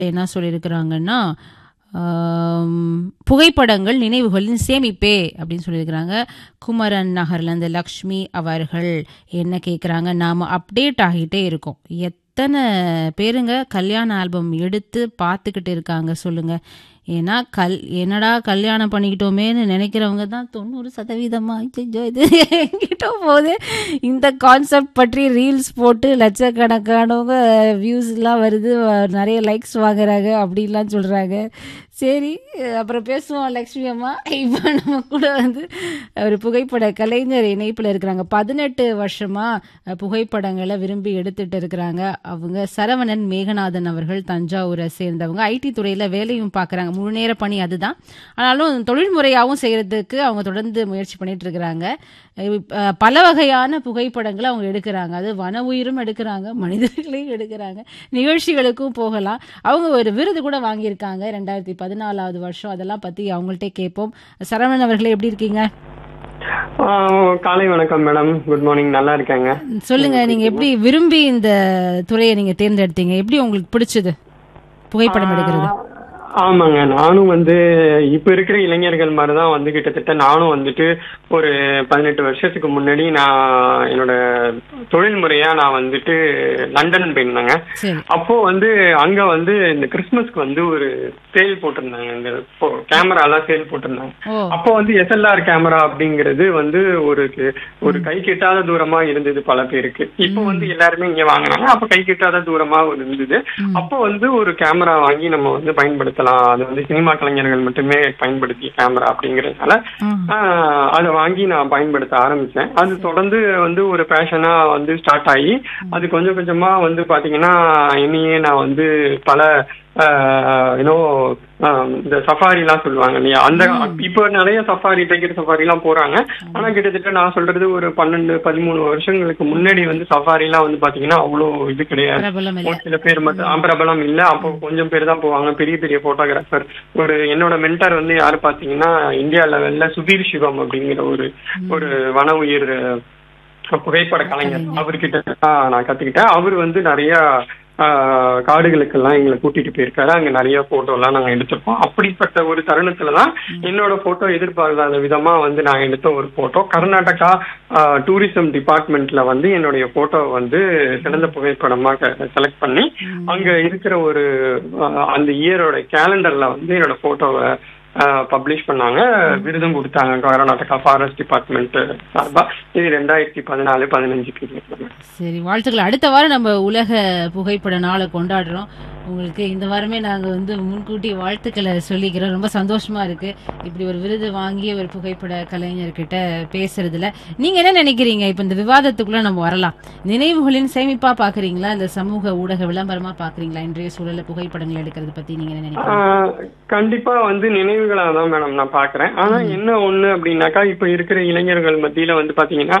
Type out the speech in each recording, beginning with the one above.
என்ன சொல்லியிருக்கிறாங்கன்னா ஆம், புகைப்படங்கள் நினைவுகளின் சேமிப்பே அப்படின்னு சொல்லியிருக்கிறாங்க குமரன் நகர்லேருந்து லக்ஷ்மி அவர்கள் என்ன கேட்குறாங்க நாம் அப்டேட் ஆகிட்டே இருக்கோம் எத்தனை பேருங்க கல்யாண ஆல்பம் எடுத்து பார்த்துக்கிட்டு இருக்காங்க சொல்லுங்க ஏன்னா கல் என்னடா கல்யாணம் பண்ணிக்கிட்டோமேன்னு நினைக்கிறவங்க தான் தொண்ணூறு சதவீதமா ஐயோ இது எங்கிட்ட போகுது இந்த கான்செப்ட் பற்றி ரீல்ஸ் போட்டு லட்சக்கணக்கானவங்க வியூஸ்லாம் வருது வ- நிறைய லைக்ஸ் வாங்குறாங்க அப்படின்லாம் சொல்கிறாங்க சரி அப்புறம் பேசுவோம் லக்ஷ்மி அம்மா இப்போ நம்ம கூட வந்து ஒரு புகைப்பட கலைஞர் இணைப்பில் இருக்கிறாங்க பதினெட்டு வருஷமாக புகைப்படங்களை விரும்பி எடுத்துட்டு இருக்கிறாங்க அவங்க சரவணன் மேகநாதன் அவர்கள் தஞ்சாவூரை சேர்ந்தவங்க ஐடி துறையில் வேலையும் பார்க்குறாங்க முழு நேர பணி அதுதான் ஆனாலும் தொழில்முறையாகவும் செய்கிறதுக்கு அவங்க தொடர்ந்து முயற்சி பண்ணிட்டு இருக்கிறாங்க இப்ப பல வகையான புகைப்படங்களை அவங்க எடுக்கிறாங்க அது வன உயிரும் எடுக்கிறாங்க மனிதர்களையும் எடுக்கிறாங்க நிகழ்ச்சிகளுக்கும் போகலாம் அவங்க ஒரு விருது கூட வாங்கியிருக்காங்க ரெண்டாயிரத்தி பதினாலாவது வருஷம் அதெல்லாம் பற்றி அவங்கள்ட்ட கேட்போம் சரவணன் அவர்களே எப்படி இருக்கீங்க ஆ, காலை வணக்கம் மேடம் குட் மார்னிங் நல்லா இருக்காங்க சொல்லுங்க நீங்க எப்படி விரும்பி இந்த துறையை நீங்க தேர்ந்தெடுத்தீங்க எப்படி உங்களுக்கு பிடிச்சது புகைப்படம் எடுக்கிறது ஆமாங்க நானும் வந்து இப்ப இருக்கிற இளைஞர்கள் மாதிரி தான் வந்து கிட்டத்தட்ட நானும் வந்துட்டு ஒரு பதினெட்டு வருஷத்துக்கு முன்னாடி நான் என்னோட தொழில் முறையா நான் வந்துட்டு லண்டன் போயிருந்தேங்க சரி அப்போ வந்து அங்க வந்து இந்த கிறிஸ்மஸ்க்கு வந்து ஒரு சேல் போட்டிருந்தாங்க இந்த கேமரா எல்லாம் சேல் போட்டிருந்தாங்க ஓ அப்போ வந்து எஸ்எல்ஆர் கேமரா அப்படிங்கிறது வந்து ஒரு ஒரு கை கெட்டாத தூரமா இருந்தது பல பேருக்கு இப்போ வந்து எல்லாருமே இங்க வாங்கினாங்க அப்ப கை கெட்டாத தூரமா ஒரு இருந்தது அப்போ வந்து ஒரு கேமரா வாங்கி நம்ம வந்து பயன்படுத்தலாம் அது வந்து சினிமா கலைஞர்கள் மட்டுமே பயன்படுத்திய கேமரா அப்படிங்கறதுனால ம். ஆஹ், அதை வாங்கி நான் பயன்படுத்த ஆரம்பிச்சேன் அது தொடர்ந்து வந்து ஒரு பேஷனா வந்து ஸ்டார்ட் ஆகி அது கொஞ்சம் கொஞ்சமா வந்து பாத்தீங்கன்னா என்னையே நான் வந்து பல ஏன்னோ இந்த சஃபாரி எல்லாம் சொல்லுவாங்க இல்லையா அந்த இப்போ நிறைய சஃபாரி டைகர் சஃபாரி எல்லாம் போறாங்க ஆனா கிட்டத்தட்ட நான் சொல்றது ஒரு பன்னெண்டு பதிமூணு வருஷங்களுக்கு முன்னாடி வந்து சஃபாரி எல்லாம் வந்து பாத்தீங்கன்னா அவ்வளோ இது கிடையாது பிரபலம் இல்ல ஒரு சில பேர் மட்டும் ஆ, பிரபலம் இல்ல அப்போ கொஞ்சம் பேர் தான் போவாங்க பெரிய பெரிய போட்டோகிராஃபர் ஒரு என்னோட மென்டார் வந்து யாரு பாத்தீங்கன்னா இந்தியா லெவல்ல சுதீர் சிவம் அப்படிங்கிற ஒரு ஒரு வன உயிர் அஹ், புகைப்பட கலைஞர் அவர்கிட்ட தான் நான் கத்துக்கிட்டேன் அவர் வந்து நிறைய ஆஹ், காடுகளுக்கெல்லாம் எங்களை கூட்டிட்டு போயிருக்காரு அங்க நிறைய போட்டோ எல்லாம் நாங்க எடுத்திருப்போம் அப்படிப்பட்ட ஒரு தருணத்துலதான் என்னோட போட்டோ எதிர்பார்க்காத விதமா வந்து நான் எடுத்த ஒரு போட்டோ கர்நாடகா டூரிசம் டிபார்ட்மெண்ட்ல வந்து என்னுடைய போட்டோ வந்து சிறந்த புகைப்படமா செலக்ட் பண்ணி அங்க இருக்கிற ஒரு ஆஹ், அந்த இயரோட கேலண்டர்ல வந்து என்னோட போட்டோவை பப்ளிஷ் பண்ணாங்க விருதும் கொடுத்தாங்க கர்நாடகா ஃபாரஸ்ட் டிபார்ட்மெண்ட் சார்பா இது ரெண்டாயிரத்தி பதினாலு பதினஞ்சு பீரியட் சரி வாழ்த்துக்கள் அடுத்த வாரம் நம்ம உலக புகைப்பட நாளை கொண்டாடுறோம் உங்களுக்கு இந்த வாரமே நாங்க வந்து முன்கூட்டி வாழ்த்துக்களை சொல்லிக்கிறோம் ரொம்ப சந்தோஷமா இருக்கு இப்படி ஒரு விருது வாங்கிய ஒரு புகைப்பட கலைஞர்கிட்ட பேசுறதுல நீங்க என்ன நினைக்கிறீங்க இப்ப இந்த விவாதத்துக்குள்ள நம்ம வரலாம் நினைவுகளின் சேமிப்பா பாக்குறீங்களா இல்ல சமூக ஊடக விளம்பரமா பாக்குறீங்களா இன்றைய சூழல்ல புகைப்படங்கள் எடுக்கிறது பத்தி நீங்க என்ன நினைக்கிறீங்க ஆஹ் கண்டிப்பா வந்து நினைவுகளா தான் மேடம் நான் பாக்குறேன் ஆனா என்ன ஒண்ணு அப்படின்னாக்கா இப்ப இருக்கிற இளைஞர்கள் மத்தியில வந்து பாத்தீங்கன்னா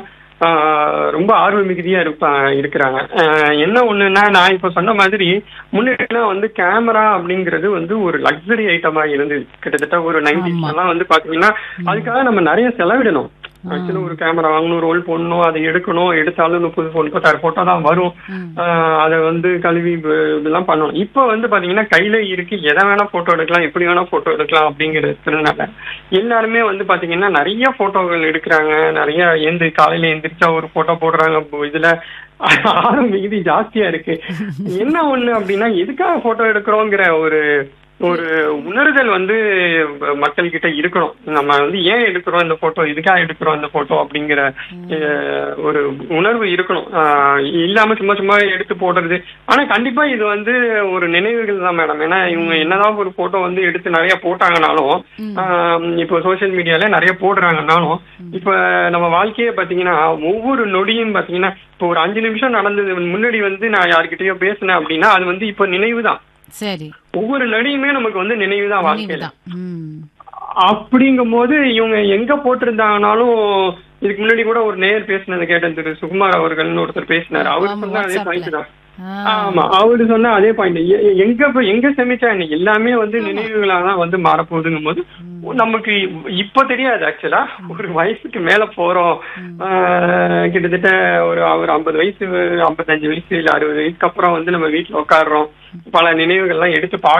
ஆஹ் ரொம்ப ஆர்வ மிகுதியா இருப்பா இருக்கிறாங்க ஆஹ் என்ன ஒண்ணுன்னா நான் இப்ப சொன்ன மாதிரி முன்னாடிலாம் வந்து கேமரா அப்படிங்கிறது வந்து ஒரு லக்ஸரி ஐட்டமா இருந்தது கிட்டத்தட்ட ஒரு நைன்டிஸ் எல்லாம் வந்து பாத்தீங்கன்னா அதுக்காக நம்ம நிறைய செலவிடணும் ஆக்சுவலி ஒரு கேமரா வாங்கணும் ரோல் போடணும் அதை எடுக்கணும் எடுத்தாலும் முப்பது முப்பத்தாறு போட்டோ தான் வரும் ஆஹ் அதை வந்து கழுவி வ- இதெல்லாம் பண்ணணும் இப்போ வந்து பாத்தீங்கன்னா கையில இருக்கு எதை வேணா போட்டோ எடுக்கலாம் எப்படி வேணா போட்டோ எடுக்கலாம் அப்படிங்கிறதுனால எல்லாருமே வந்து பாத்தீங்கன்னா நிறைய போட்டோகள் எடுக்கிறாங்க நிறைய எந்த காலையில எந்திரிச்சா ஒரு போட்டோ போடுறாங்க இப்போ இதுல ஆர்வம் மிகுதி ஜாஸ்தியா இருக்கு என்ன ஒண்ணு அப்படின்னா எதுக்காக போட்டோ எடுக்கிறோங்கிற ஒரு ஒரு உணர்தல் வந்து மக்கள் கிட்ட இருக்கணும் நம்ம வந்து ஏன் எடுக்கிறோம் இந்த போட்டோ இதுக்காக எடுக்கிறோம் இந்த போட்டோ அப்படிங்கிற அஹ், ஒரு உணர்வு இருக்கணும் ஆஹ், இல்லாம சும்மா சும்மா எடுத்து போடுறது ஆனா கண்டிப்பா இது வந்து ஒரு நினைவுகள் தான் மேடம் ஏன்னா இவங்க என்னதான் ஒரு போட்டோ வந்து எடுத்து நிறைய போட்டாங்கனாலும் ஆஹ், இப்போ சோசியல் மீடியால நிறைய போடுறாங்கனாலும் இப்ப நம்ம வாழ்க்கையை பாத்தீங்கன்னா ஒவ்வொரு நொடியும் பாத்தீங்கன்னா இப்போ ஒரு அஞ்சு நிமிஷம் நடந்தது முன்னாடி வந்து நான் யார்கிட்டயோ பேசினேன் அப்படின்னா அது வந்து இப்போ நினைவு தான் சரி ஒவ்வொரு நடியுமே நமக்கு வந்து நினைவு தான் வாழ்க்கையில நினைவுதான் ம் அப்படிங்கும் போது இவங்க எங்க போட்டிருந்தாங்கனாலும் இதுக்கு முன்னாடி கூட ஒரு நேயர் பேசினதை கேட்டேன் திரு சுகுமார் அவர்கள்னு ஒருத்தர் பேசினாரு அவரு ஆமா, சொன்ன அதே WhatsApp-ல. பாயிண்ட் தான் ஆ, ஆமா அவரு சொன்ன அதே பாயிண்ட் எங்க போய் எங்க செமிச்சா என்ன எல்லாமே வந்து நினைவுகளா தான் வந்து மாறப்போகுதுங்கும் போது நமக்கு இப்ப தெரியாது ஆக்சுவலா ஒரு வயசுக்கு மேல போறோம் ஆஹ், கிட்டத்தட்ட ஒரு ஒரு ஐம்பது வயசு ஐம்பத்தஞ்சு வயசு இல்ல அறுபது வயசுக்கு அப்புறம் வந்து நம்ம வீட்டுல உட்காடுறோம் பல நினைவுகள்லாம் எடுத்து